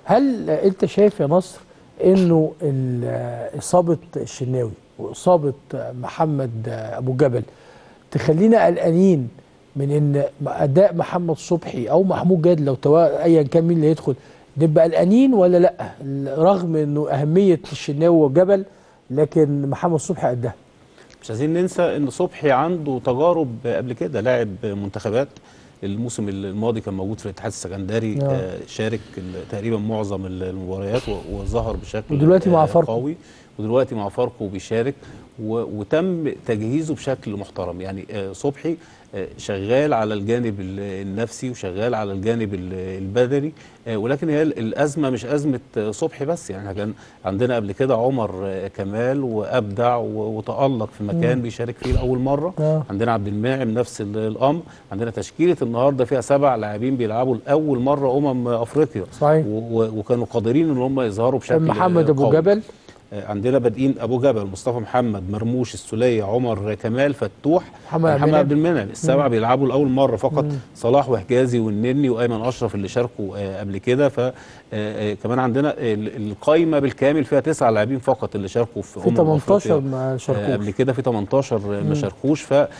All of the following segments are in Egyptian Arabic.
هل انت شايف يا نصر انه ال- اصابه الشناوي واصابه محمد ابو جبل تخلينا قلقانين من ان اداء محمد صبحي او محمود جاد لو توا ايا كان مين اللي يدخل نبقى قلقانين ولا لا رغم انه اهميه الشناوي وجبل لكن محمد صبحي قدها مش عايزين ننسى ان صبحي عنده تجارب قبل كده لاعب منتخبات الموسم الماضي كان موجود في الاتحاد السكندري آه. آه، شارك ال- تقريبا معظم المباريات و- وظهر بشكل ودلوقتي مع آه، فاركو. قوي ودلوقتي مع فاركو بيشارك و- وتم تجهيزه بشكل محترم يعني آه، صبحي آه، شغال على الجانب ال- النفسي وشغال على الجانب ال- البدني آه، ولكن هي ال- الازمه مش ازمه آه، صبحي بس يعني إحنا كان عندنا قبل كده عمر آه، كمال وابدع و- وتالق في مكان بيشارك فيه لاول مره آه. عندنا عبد المنعم نفس ال- الامر عندنا تشكيله النهارده فيها سبع لاعبين بيلعبوا لاول مره امم افريقيا صحيح. و- و- وكانوا قادرين ان هم يظهروا بشكل محمد ابو قوي. جبل آه، عندنا بادئين ابو جبل مصطفى محمد مرموش السوليه عمر كمال فتوح محمد عبد محمد المنعم. عبد المنعم السبعه بيلعبوا لاول مره فقط صلاح وحجازي والنني وايمن اشرف اللي شاركوا آه، قبل كده ف آه، آه، كمان عندنا ال- القايمه بالكامل فيها تسع لاعبين فقط اللي شاركوا في في أمم 18 أفريقيا. ما آه، شاركوش قبل كده في 18 ما شاركوش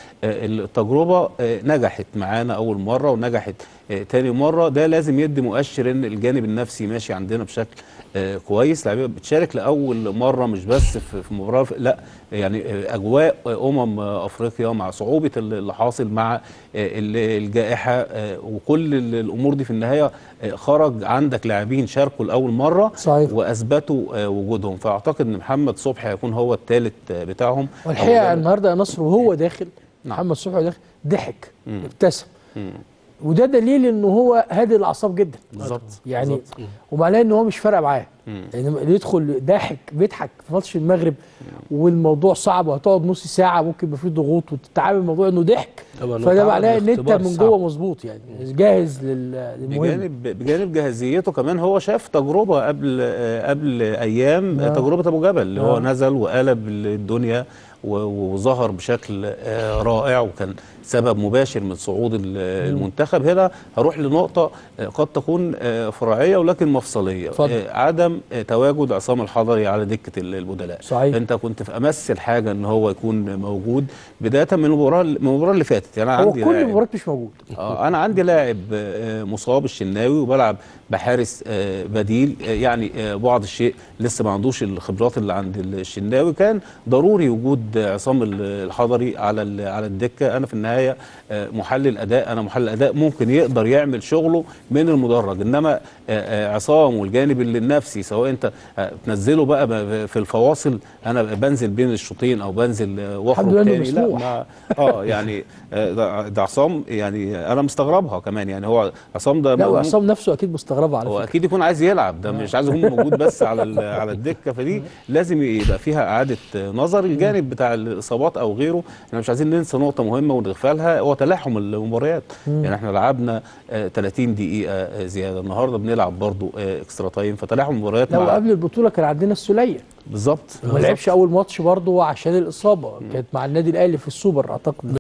فالتجربه نجحت معانا اول مره ونجحت آه، تاني مره ده لازم يدي مؤشر ان الجانب النفسي ماشي عندنا بشكل آه، كويس لعيبه بتشارك لاول مره مش بس في في مباراه لا يعني آه، اجواء آه، امم آه، افريقيا مع صعوبه اللي حاصل مع آه، ال- الجائحه آه، وكل ال- الامور دي في النهايه آه، خرج عندك لاعبين شاركوا لاول مره صحيح. واثبتوا آه، وجودهم فاعتقد ان محمد صبحي هيكون هو الثالث بتاعهم والحقيقه أو ده- النهارده يا نصر وهو داخل نعم. محمد صبحي وهو داخل ضحك مم. ابتسم مم. وده دليل ان هو هادي الاعصاب جدا بالظبط يعني بالظبط. ومعناه ان هو مش فارقه معاه مم. يعني اللي يدخل ضاحك بيضحك في ماتش المغرب والموضوع صعب وهتقعد نص ساعه ممكن يبقى فيه ضغوط وتتعامل الموضوع انه ضحك طبعاً هو فده تعرض معناه ان انت لاختبار من صعب. جوه مظبوط يعني جاهز لل- للمهم بجانب بجانب جاهزيته كمان هو شاف تجربه قبل آه، قبل ايام آه. آه. تجربه ابو جبل اللي هو آه. نزل وقلب الدنيا و- وظهر بشكل آه، رائع وكان سبب مباشر من صعود ال- المنتخب هنا هروح لنقطه آه، قد تكون آه، فرعيه ولكن مفصليه اتفضل. آه، عدم آه، تواجد عصام الحضري على دكه ال- البدلاء صحيح. انت كنت في امس الحاجه ان هو يكون موجود بدايه من المباراه من المباراه اللي فاتت يعني أنا هو عندي كل لاعب- المباريات مش موجود اه انا عندي لاعب آه، مصاب الشناوي وبلعب بحارس آه، بديل آه، يعني آه، بعض الشيء لسه ما عندوش الخبرات اللي عند الشناوي كان ضروري وجود آه، عصام ال- الحضري على ال- على الدكه انا في النهايه آه، محلل اداء انا محلل اداء ممكن يقدر يعمل شغله من المدرج انما آه، آه، عصام والجانب اللي النفسي سواء انت آه، تنزله بقى ب- في الفواصل انا بنزل بين الشوطين او بنزل آه، الحمد واخرج لله إنه تاني لا مسموح. ما اه يعني آه، ده ده عصام يعني انا مستغربها كمان يعني هو عصام ده لا ممكن- وعصام نفسه اكيد مستغربه على هو فكره اكيد يكون عايز يلعب ده مش عايز يكون موجود بس على ال- على الدكه فدي لازم يبقى فيها اعاده نظر الجانب بتاع الاصابات او غيره احنا مش عايزين ننسى نقطه مهمه ونغفلها هو تلاحم المباريات يعني احنا لعبنا آه، 30 دقيقه آه، زياده النهارده بنلعب برضو آه، اكسترا تايم فتلاحم المباريات لو مع- قبل البطوله كان عندنا السوليه بالظبط وما لعبش اول ماتش برضه عشان الاصابه كانت مع النادي الاهلي في السوبر اعتقد